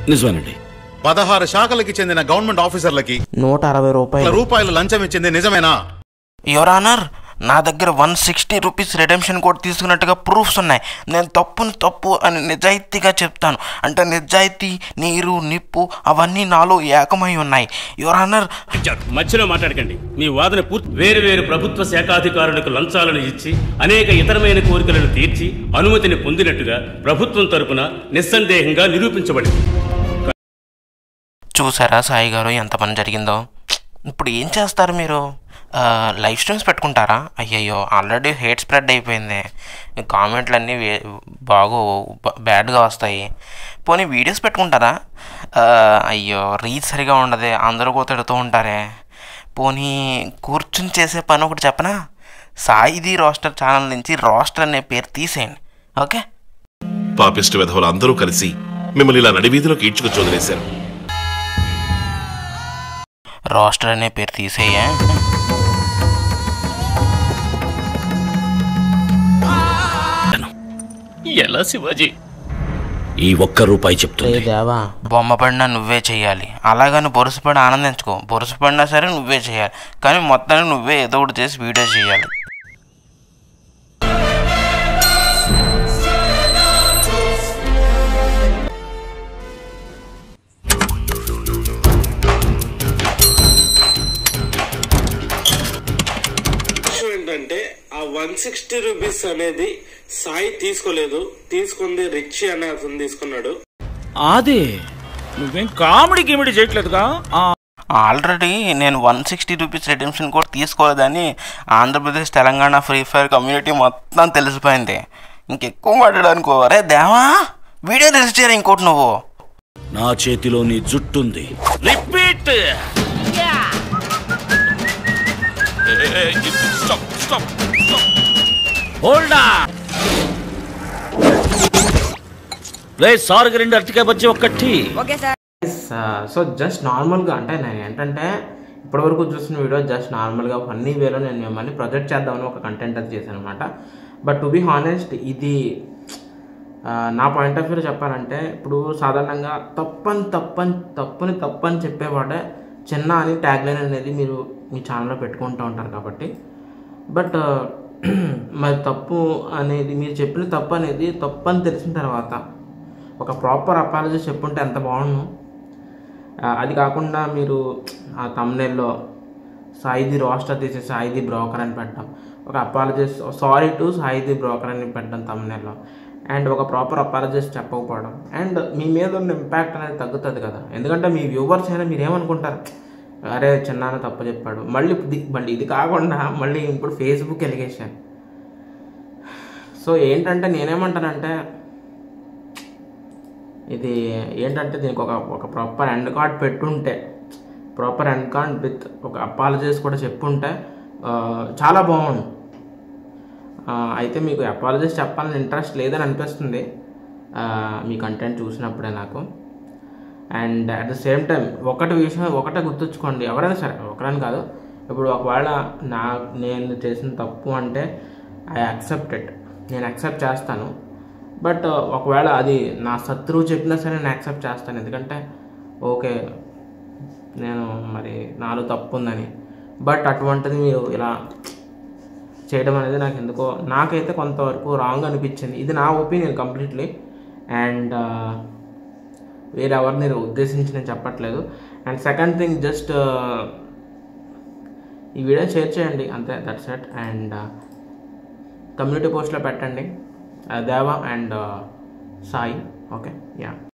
నిజమేనండి పదహారు శాఖలకి చెందిన గవర్నమెంట్ ఆఫీసర్లకి నూట అరవై రూపాయలు రూపాయలు లంచం ఇచ్చింది నిజమేనా యువర్ ఆనర్ నా దగ్గర one sixty rupees redemption code తీసుకున్నట్టుగా ప్రూఫ్స్ ఉన్నాయి నేను తప్పుని తప్పు అని నిజాయితీగా చెప్తాను అంటే నిజాయితీ నీరు నిప్పు అవన్నీ నాలో ఏకమై ఉన్నాయి యువర్ ఆనర్ మధ్యలో మాట్లాడకండి మీ వాదన పూర్తి వేరు వేరు ప్రభుత్వ శాఖాధికారులకు లంచాలను ఇచ్చి అనేక ఇతరమైన కోరికలను తీర్చి అనుమతిని పొందినట్టుగా ప్రభుత్వం తరపున నిస్సందేహంగా నిరూపించబడింది చూసారా సాయి గారు ఎంత పని జరిగిందో ఇప్పుడు ఏం చేస్తారు మీరు ఆ, లైవ్ స్ట్రీమ్స్ పెట్టుకుంటారా అయ్యయ్యో ఆల్రెడీ హేట్ స్ప్రెడ్ అయిపోయింది ఈ కామెంట్లు అన్నీ వే- బాగో బ- బ్యాడ్గా వస్తాయి పోనీ వీడియోస్ పెట్టుకుంటారా ఆ, అయ్యో రీచ్ సరిగా ఉండదే అందరూ కూడా తిడుతూ ఉంటారే పోనీ కూర్చుని చేసే పని ఒకటి చెప్పనా సాయిది రోస్టర్ ఛానల్ నుంచి రోస్టర్ అనే పేరు తీసేయండి ఓకే పాపిస్ట్ విధవులు అందరూ కలిసి మిమ్మల్ని ఇలా నడివీధిలోకి ఈడ్చుకు చోదలేశారు రోస్టర్ అనే పేరు తీసేయే ఎలా శివాజీ ఈ ఒక్క రూపాయి చెప్తుంది దేవా బొమ్మ పడినా నువ్వే చేయాలి అలాగని బొరుసుపడి ఆనందించుకో బొరుసుపడినా సరే నువ్వే చేయాలి కానీ మొత్తానికి నువ్వే ఏదో ఒకటి చేసి వీడియో చేయాలి విషయం ఏంటంటే ఆ వన్ సిక్స్టీ రూపీస్ అనేది సాయి తీసుకోలేదు తీసుకుంది రిక్షి అనే అతను తీసుకున్నాడు అదే నువ్వేం కామెడీ గిమిడి చేయట్లేదుగా ఆ, ఆల్రెడీ నేను వన్ సిక్స్టీ రూపీస్ రిడెంప్షన్ కూడా తీసుకోలేదని Andhra Pradesh Telangana free fire community మొత్తం తెలిసిపోయింది ఇంకెక్కువ మాట్లాడనుకో అరే దేవా వీడియో తెలిసి ఇంకోటి నువ్వు నా చేతిలో నీ జుట్టుంది రిపీట్ హోల్డా రే సార్కి రెండు అరటికాయ బజ్జి ఒక్కటి సో జస్ట్ నార్మల్గా అంటే నేను ఏంటంటే ఇప్పటివరకు చూసిన వీడియో జస్ట్ నార్మల్గా ఫన్నీ వేలో నేను మిమ్మల్ని ప్రొజెక్ట్ చేద్దామని ఒక కంటెంట్ అది చేశాను అనమాట బట్ టు బీ హానెస్ట్ ఇది ఆ, నా పాయింట్ ఆఫ్ వ్యూ చెప్పాలంటే ఇప్పుడు సాధారణంగా తప్పని తప్పని తప్పుని తప్పని చెప్పేవాడే చిన్న అని ట్యాగ్ లైన్ అనేది మీరు మీ ఛానల్లో పెట్టుకుంటూ ఉంటారు కాబట్టి బట్ మరి తప్పు అనేది మీరు చెప్పిన తప్పు అనేది తప్పు అని తెలిసిన తర్వాత ఒక ప్రాపర్ అపాలజీ చెప్పుంటే ఎంత బాగుండు ఆ, అది కాకుండా మీరు ఆ తమ్నేల్లో సాయిది రోస్టర్ తీసి సాయిది బ్రోకర్ అని పెట్టడం ఒక apologies sorry to Saidi broker అని పెట్టడం తమ్నేల్లో అండ్ ఒక ప్రాపర్ అపాలజీస్ చెప్పకపోవడం అండ్ మీ మీద ఉన్న ఇంపాక్ట్ అనేది తగ్గుతుంది కదా ఎందుకంటే మీ వ్యూవర్స్ అయినా మీరు ఏమనుకుంటారు అరే చిన్నాన్న తప్పు చెప్పాడు మళ్ళీ ఇది మళ్ళీ ఇది కాకుండా మళ్ళీ ఇప్పుడు ఫేస్బుక్ ఎలిగేషన్ సో ఏంటంటే నేనేమంటానంటే ఇది ఏంటంటే దీనికి ఒక ఒక ప్రాపర్ ఎండ్ కార్డ్ పెట్టుంటే ప్రాపర్ ఎండ్ కార్డ్ విత్ ఒక అపాలజీస్ కూడా చెప్పుంటే ఆ, చాలా బాగుండు ఆ, అయితే మీకు అపాలజీస్ చెప్పాలని ఇంట్రెస్ట్ లేదని అనిపిస్తుంది ఆ, మీ కంటెంట్ చూసినప్పుడే నాకు and at the same time ఒకటి విషయం ఒకటే గుర్తుంచుకోండి ఎవరైనా సరే ఒకరని కాదు ఇప్పుడు ఒకవేళ నా నేను చేసిన తప్పు అంటే ఐ యాక్సెప్ట్ ఇట్ నేను యాక్సెప్ట్ చేస్తాను బట్ ఒకవేళ అది నా శత్రువు చెప్పినా సరే నేను యాక్సెప్ట్ చేస్తాను ఎందుకంటే ఓకే నేను మరి నాలో తప్పు ఉందని బట్ అటువంటిది మీరు ఇలా చేయడం అనేది నాకు ఎందుకో నాకైతే కొంతవరకు రాంగ్ అనిపించింది ఇది నా ఒపీనియన్ కంప్లీట్లీ అండ్ వేరెవరిని ఉద్దేశించి నేను చెప్పట్లేదు అండ్ సెకండ్ థింగ్ జస్ట్ ఈ వీడియో షేర్ చేయండి అంతే దట్స్ ఎట్ అండ్ కమ్యూనిటీ పోస్ట్లో పెట్టండి దేవా అండ్ సాయి ఓకే యా